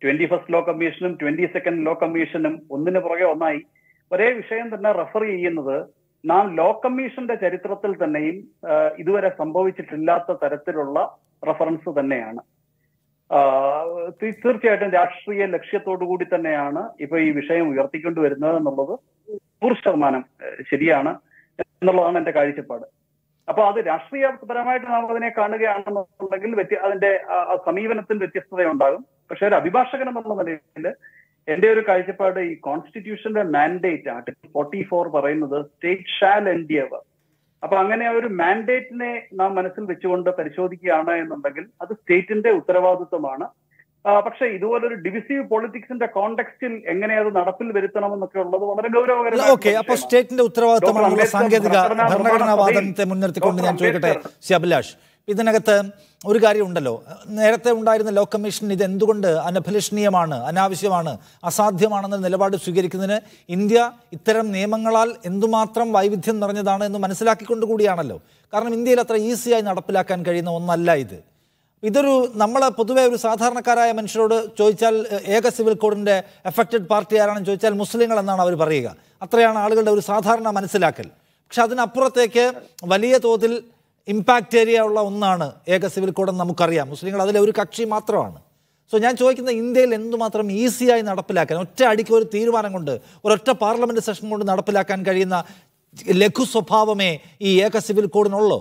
twenty first law കമ്മീഷനും twenty second law കമ്മീഷനും ഒന്നിന് പുറകെ ഒന്നായി ഒരേ വിഷയം തന്നെ റെഫർ ചെയ്യുന്നത് നാം ലോ കമ്മീഷന്റെ ചരിത്രത്തിൽ തന്നെയും ആ, ഇതുവരെ സംഭവിച്ചിട്ടില്ലാത്ത തരത്തിലുള്ള റെഫറൻസ് തന്നെയാണ് ആ, തീ- തീർച്ചയായിട്ടും രാഷ്ട്രീയ ലക്ഷ്യത്തോടു കൂടി തന്നെയാണ് ഇപ്പൊ ഈ വിഷയം ഉയർത്തിക്കൊണ്ടുവരുന്നത് എന്നുള്ളത് നൂറ് ശതമാനം ഏഹ്, ശരിയാണ് എന്നുള്ളതാണ് എന്റെ കാഴ്ചപ്പാട് അപ്പൊ അത് രാഷ്ട്രീയപരമായിട്ട് നാം അതിനെ കാണുകയാണെന്നുണ്ടെങ്കിൽ വ്യത്യ അതിന്റെ ആ, ആ സമീപനത്തിൽ വ്യത്യസ്തതയുണ്ടാകും പക്ഷെ ഒരു അഭിഭാഷകൻ എന്നുള്ള നിലയിൽ എന്റെ ഒരു കാഴ്ചപ്പാട് ഈ കോൺസ്റ്റിറ്റ്യൂഷന്റെ മാൻഡേറ്റ് ആർട്ടിക്കിൾ ഫോർട്ടി ഫോർ പറയുന്നത് സ്റ്റേറ്റ് ഷാൽ എൻഡിയവർ അപ്പൊ അങ്ങനെ ആ ഒരു മാൻഡേറ്റിനെ നാം മനസ്സിൽ വെച്ചുകൊണ്ട് പരിശോധിക്കുകയാണ് എന്നുണ്ടെങ്കിൽ അത് സ്റ്റേറ്റിന്റെ ഉത്തരവാദിത്വമാണ് ആ, പക്ഷെ ഇതുപോലൊരു ഡിവിസീവ് പൊളിറ്റിക്സിന്റെ കോണ്ടെക്സ്റ്റിൽ എങ്ങനെ അത് നടപ്പിൽ വരുത്തണമെന്നൊക്കെ ഉള്ളത് വളരെ ഗൗരവകരമായ ഓക്കെ അപ്പോൾ സ്റ്റേറ്റിന്റെ ഉത്തരവാദിത്തമാണുള്ള ഡോക്ടർ സാങ്കേതിക അംബേദ്കർ ഭരണഘടനാ ഭരണഘടനാ വാദത്തെ മുൻനിർത്തിക്കൊണ്ട് ഞാൻ ഡോക്ടർ ചോദിക്കട്ടെ അംബേദ്കർ ശ്രീ അഭിലാഷ് ഇതിനകത്ത് ഒരു കാര്യമുണ്ടല്ലോ നേരത്തെ ഉണ്ടായിരുന്ന ലോ കമ്മീഷൻ ഇത് എന്തുകൊണ്ട് അനഭിലഷണീയമാണ് അനാവശ്യമാണ് അസാധ്യമാണെന്ന നിലപാട് സ്വീകരിക്കുന്നതിന് ഇന്ത്യ ഇത്തരം നിയമങ്ങളാൽ എന്തുമാത്രം വൈവിധ്യം നിറഞ്ഞതാണ് എന്ന് മനസ്സിലാക്കിക്കൊണ്ട് കൂടിയാണല്ലോ കാരണം ഇന്ത്യയിൽ അത്ര ഈസിയായി നടപ്പിലാക്കാൻ കഴിയുന്ന ഒന്നല്ല ഇത് ഇതൊരു നമ്മൾ പൊതുവെ ഒരു സാധാരണക്കാരായ മനുഷ്യരോട് ചോദിച്ചാൽ ഏഹ്, ഏക സിവിൽ കോഡിന്റെ എഫക്റ്റഡ് പാർട്ടി ആരാണെന്ന് ചോദിച്ചാൽ മുസ്ലിങ്ങൾ എന്നാണ് അവർ പറയുക അത്രയാണ് ആളുകളുടെ ഒരു സാധാരണ മനസ്സിലാക്കൽ പക്ഷെ അതിനപ്പുറത്തേക്ക് വലിയ തോതിൽ ഇമ്പാക്റ്റ് ഏരിയ ഉള്ള ഒന്നാണ് ഏക സിവിൽ കോഡ് എന്ന് നമുക്കറിയാം മുസ്ലിങ്ങൾ അതിലെ ഒരു കക്ഷി മാത്രമാണ് സോ ഞാൻ ചോദിക്കുന്ന ഇന്ത്യയിൽ എന്തുമാത്രം ഈസിയായി നടപ്പിലാക്കാൻ ഒറ്റ അടിക്ക് ഒരു തീരുമാനം കൊണ്ട് ഒരൊറ്റ പാർലമെന്റ് സെഷൻ കൊണ്ട് നടപ്പിലാക്കാൻ കഴിയുന്ന ലഘു സ്വഭാവമേ ഈ ഏക സിവിൽ കോഡിനുള്ളൂ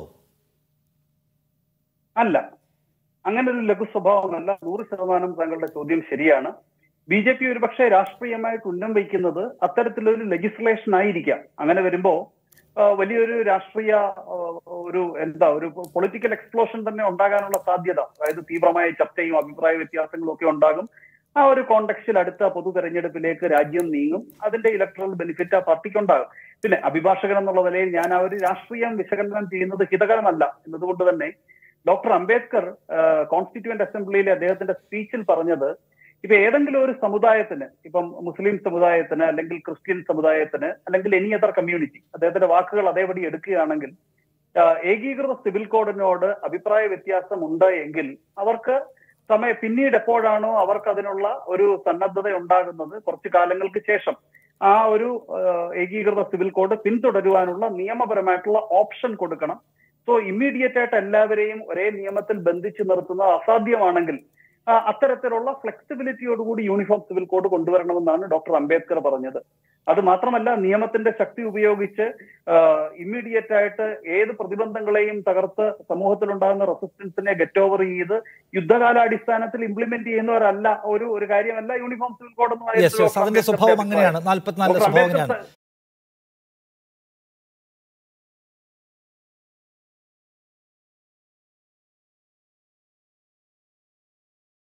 അല്ല അങ്ങനെ ഒരു ലഘു സ്വഭാവമല്ല നൂറ് ശതമാനം താങ്കളുടെ ചോദ്യം ശരിയാണ് ബി ജെ പി ഒരുപക്ഷെ രാഷ്ട്രീയമായിട്ട് ഉന്നം വയ്ക്കുന്നത് അത്തരത്തിലൊരു ലെജിസ്ലേഷൻ ആയിരിക്കാം അങ്ങനെ വരുമ്പോ ആ, വലിയൊരു രാഷ്ട്രീയ ആ, ഒരു എന്താ ഒരു പൊളിറ്റിക്കൽ എക്സ്പ്ലോഷൻ തന്നെ ഉണ്ടാകാനുള്ള സാധ്യത അതായത് തീവ്രമായ ചർച്ചയും അഭിപ്രായ വ്യത്യാസങ്ങളും ഒക്കെ ഉണ്ടാകും ആ ഒരു കോണ്ടക്സ്റ്റിൽ അടുത്ത പൊതു തെരഞ്ഞെടുപ്പിലേക്ക് രാജ്യം നീങ്ങും അതിന്റെ ഇലക്ട്രൽ ബെനിഫിറ്റ് ആ പാർട്ടിക്ക് ഉണ്ടാകും പിന്നെ അഭിഭാഷകൻ എന്നുള്ള നിലയിൽ ഞാൻ ആ ഒരു രാഷ്ട്രീയം വിശകലനം ചെയ്യുന്നത് ഹിതകരമല്ല എന്നതുകൊണ്ട് തന്നെ ഡോക്ടർ അംബേദ്കർ കോൺസ്റ്റിറ്റ്യൂവന്റ് അസംബ്ലിയിലെ അദ്ദേഹത്തിന്റെ സ്പീച്ചിൽ പറഞ്ഞത് ഇപ്പൊ ഏതെങ്കിലും ഒരു സമുദായത്തിന് ഇപ്പം മുസ്ലിം സമുദായത്തിന് അല്ലെങ്കിൽ ക്രിസ്ത്യൻ സമുദായത്തിന് അല്ലെങ്കിൽ എനി അതർ കമ്മ്യൂണിറ്റി അദ്ദേഹത്തിന്റെ വാക്കുകൾ അതേപടി എടുക്കുകയാണെങ്കിൽ ആ, ഏകീകൃത സിവിൽ കോഡിനോട് അഭിപ്രായ വ്യത്യാസം ഉണ്ട് എങ്കിൽ അവർക്ക് സമയം പിന്നീട് എപ്പോഴാണോ അവർക്ക് അതിനുള്ള ഒരു സന്നദ്ധത ഉണ്ടാകുന്നത് കുറച്ചു കാലങ്ങൾക്ക് ശേഷം ആ ഒരു ആ, ഏകീകൃത സിവിൽ കോഡ് പിന്തുടരുവാനുള്ള നിയമപരമായിട്ടുള്ള ഓപ്ഷൻ കൊടുക്കണം സോ ഇമ്മീഡിയറ്റ് ആയിട്ട് എല്ലാവരെയും ഒരേ നിയമത്തിൽ ബന്ധിച്ചു നിർത്തുന്നത് അസാധ്യമാണെങ്കിൽ ആ, അത്തരത്തിലുള്ള ഫ്ലെക്സിബിലിറ്റിയോടുകൂടി യൂണിഫോം സിവിൽ കോഡ് കൊണ്ടുവരണമെന്നാണ് ഡോക്ടർ അംബേദ്കർ പറഞ്ഞത് അത് മാത്രമല്ല നിയമത്തിന്റെ ശക്തി ഉപയോഗിച്ച് ഇമ്മീഡിയറ്റ് ആയിട്ട് ഏത് പ്രതിബന്ധങ്ങളെയും തകർത്ത് സമൂഹത്തിലുണ്ടാകുന്ന റെസിസ്റ്റൻസിനെ ഗെറ്റ് ഓവർ ചെയ്ത് യുദ്ധകാലാടിസ്ഥാനത്തിൽ ഇംപ്ലിമെന്റ് ചെയ്യുന്നവരല്ല ഒരു ഒരു കാര്യമല്ല യൂണിഫോം സിവിൽ കോഡ് എന്ന് യെസ് യെസ് അതിന്റെ സ്വഭാവം അങ്ങനെയാണ് നാൽപ്പത്തിനാലിന്റെ സ്വഭാവം അങ്ങനെയാണ്